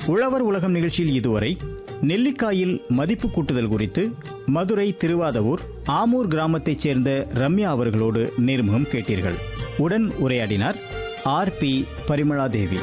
உழவர் உலகம் நிகழ்ச்சியில் இதுவரை நெல்லிக்காயில் மதிப்பு கூட்டுதல் குறித்து மதுரை திருவாதவூர் ஆமூர் கிராமத்தைச் சேர்ந்த ரம்யா அவர்களோடு நேர்முகம் கேட்டீர்கள் உடன் உரையாடினார் ஆர் பி பரிமளாதேவி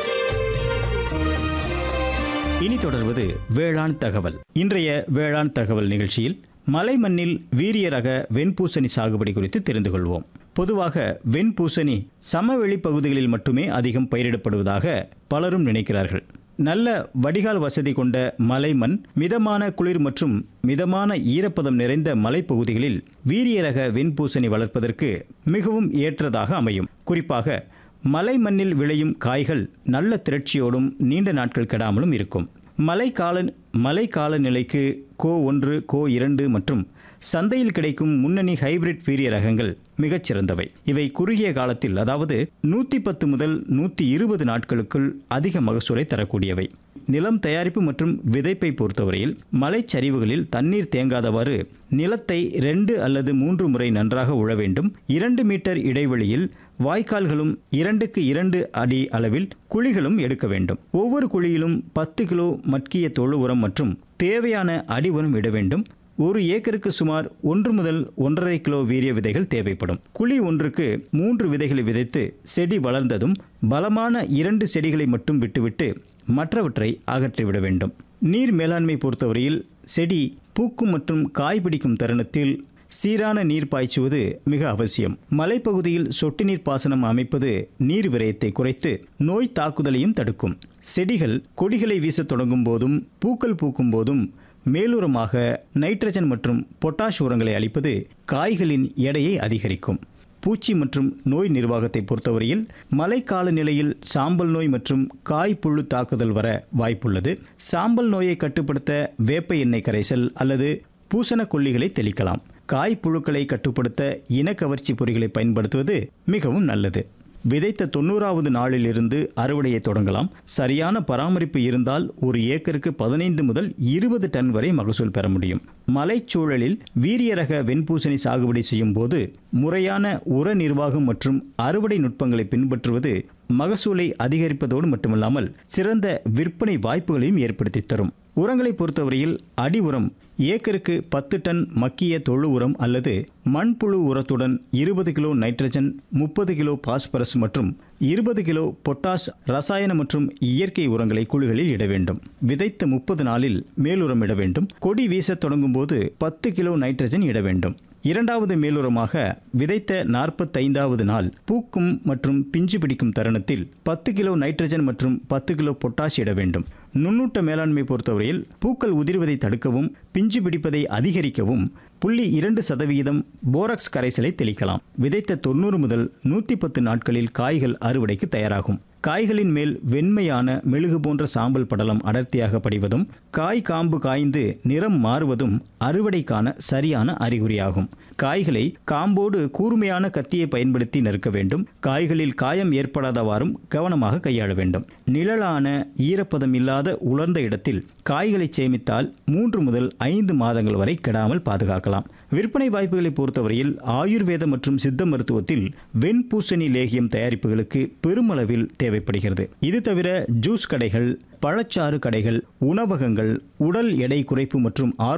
இனி தொடர்வது வேளாண் தகவல் இன்றைய வேளாண் தகவல் நிகழ்ச்சியில் மலை மண்ணில் வீரிய ரக வெண்பூசணி சாகுபடி குறித்து தெரிந்து கொள்வோம் பொதுவாக வெண்பூசணி சமவெளி பகுதிகளில் மட்டுமே அதிகம் பயிரிடப்படுவதாக பலரும் நினைக்கிறார்கள் நல்ல வடிகால் வசதி கொண்ட மலை மண் மிதமான குளிர் மற்றும் மிதமான ஈரப்பதம் நிறைந்த மலைப்பகுதிகளில் வீரிய ரக வெண்பூசணி வளர்ப்பதற்கு மிகவும் ஏற்றதாக அமையும் குறிப்பாக மலை மண்ணில் விளையும் காய்கள் நல்ல திரட்சியோடும் நீண்ட நாட்கள் கெடாமலும் இருக்கும் மழை கால மழை காலநிலைக்கு கோ ஒன்று கோ இரண்டு மற்றும் சந்தையில் கிடைக்கும் முன்னணி ஹைபிரிட் வீரிய ரகங்கள் மிகச்சிறந்தவை இவை குறுகிய காலத்தில் அதாவது நூற்றி பத்து முதல் நூற்றி இருபது நாட்களுக்குள் அதிக மகசூலை தரக்கூடியவை நிலம் தயாரிப்பு மற்றும் விதைப்பை பொறுத்தவரையில் மலைச்சரிவுகளில் தண்ணீர் தேங்காதவாறு நிலத்தை ரெண்டு அல்லது மூன்று முறை நன்றாக உழ வேண்டும் இரண்டு மீட்டர் இடைவெளியில் வாய்க்கால்களும் இரண்டுக்கு இரண்டு அடி அளவில் குழிகளும் எடுக்க வேண்டும் ஒவ்வொரு குழியிலும் பத்து கிலோ மட்கிய தொழு உரம் மற்றும் தேவையான அடி உரம் இட வேண்டும் ஒரு ஏக்கருக்கு சுமார் ஒன்று முதல் ஒன்றரை கிலோ வீரிய விதைகள் தேவைப்படும் குழி ஒன்றுக்கு மூன்று விதைகளை விதைத்து செடி வளர்ந்ததும் பலமான இரண்டு செடிகளை மட்டும் விட்டுவிட்டு மற்றவற்றை அகற்றிவிட வேண்டும் நீர் மேலாண்மை பொறுத்தவரையில் செடி பூக்கும் மற்றும் காய் பிடிக்கும் தருணத்தில் சீரான நீர் பாய்ச்சுவது மிக அவசியம் மலைப்பகுதியில் சொட்டு நீர் பாசனம் அமைப்பது நீர் விரயத்தை குறைத்து நோய் தாக்குதலையும் தடுக்கும் செடிகள் கொடிகளை வீசத் தொடங்கும் போதும் பூக்கள் பூக்கும் போதும் மேலுரமாக நைட்ரஜன் மற்றும் பொட்டாஷ் உரங்களை அளிப்பது காய்களின் எடையை அதிகரிக்கும் பூச்சி மற்றும் நோய் நிர்வாகத்தை பொறுத்தவரையில் மழைக்கால நிலையில் சாம்பல் நோய் மற்றும் காய் புழு தாக்குதல் வர வாய்ப்புள்ளது சாம்பல் நோயை கட்டுப்படுத்த வேப்ப எண்ணெய் கரைசல் அல்லது பூசண கொல்லிகளை தெளிக்கலாம் காய் புழுக்களை கட்டுப்படுத்த இனக்கவர்ச்சி பொறிகளை பயன்படுத்துவது மிகவும் நல்லது விதைத்த தொண்ணூறாவது நாளிலிருந்து அறுவடையை தொடங்கலாம் சரியான பராமரிப்பு இருந்தால் ஒரு ஏக்கருக்கு பதினைந்து முதல் இருபது டன் வரை மகசூல் பெற முடியும் மலைச்சூழலில் வீரிய ரக வெண்பூசணி சாகுபடி செய்யும் போது முறையான உர நிர்வாகம் மற்றும் அறுவடை நுட்பங்களை பின்பற்றுவது மகசூலை அதிகரிப்பதோடு மட்டுமல்லாமல் சிறந்த விற்பனை வாய்ப்புகளையும் ஏற்படுத்தி தரும் உரங்களை பொறுத்தவரையில் அடி உரம் ஏக்கருக்கு பத்து டன் மக்கிய தொழு உரம் அல்லது மண்புழு உரத்துடன் இருபது கிலோ நைட்ரஜன் முப்பது கிலோ பாஸ்பரஸ் மற்றும் இருபது கிலோ பொட்டாஸ் ரசாயன மற்றும் இயற்கை உரங்களை குழுகளில் இட வேண்டும் விதைத்த முப்பது நாளில் மேலுரம் இட வேண்டும் கொடி வீசத் தொடங்கும் போது பத்து கிலோ நைட்ரஜன் இட வேண்டும் இரண்டாவது மேலுரமாக விதைத்த நாற்பத்தைந்தாவது நாள் பூக்கும் மற்றும் பிஞ்சு பிடிக்கும் தருணத்தில் பத்து கிலோ நைட்ரஜன் மற்றும் பத்து கிலோ பொட்டாஷ் இட வேண்டும் நுண்ணூட்ட மேலாண்மை பொறுத்தவரையில் பூக்கள் உதிர்வதை தடுக்கவும் பிஞ்சு பிடிப்பதை அதிகரிக்கவும் புள்ளி இரண்டு சதவிகிதம் போராக்ஸ் கரைசலை தெளிக்கலாம் விதைத்த தொண்ணூறு முதல் நூற்றி பத்து நாட்களில் காய்கள் அறுவடைக்கு தயாராகும் காய்களின் மேல் வெண்மையான மெழுகு போன்ற சாம்பல் படலம் அடர்த்தியாக படிவதும் காய் காம்பு காய்ந்து நிறம் மாறுவதும் அறுவடைக்கான சரியான அறிகுறியாகும் காய்களை காம்போடு கூர்மையான கத்தியை பயன்படுத்தி நறுக்க வேண்டும் காய்களில் காயம் ஏற்படாதவாறும் கவனமாக கையாள வேண்டும் நிழலான ஈரப்பதம் இல்லாத உலர்ந்த இடத்தில் காய்களை சேமித்தால் மூன்று முதல் ஐந்து மாதங்கள் வரை கெடாமல் பாதுகாக்கலாம் விற்பனை வாய்ப்புகளை பொறுத்தவரையில் ஆயுர்வேத மற்றும் சித்த மருத்துவத்தில் வெண்பூசணி லேகியம் தயாரிப்புகளுக்கு பெருமளவில் தேவைப்படுகிறது இது தவிர ஜூஸ் கடைகள் பழச்சாறு கடைகள் உணவகங்கள் உடல் எடை குறைப்பு மற்றும் ஆரோக்கிய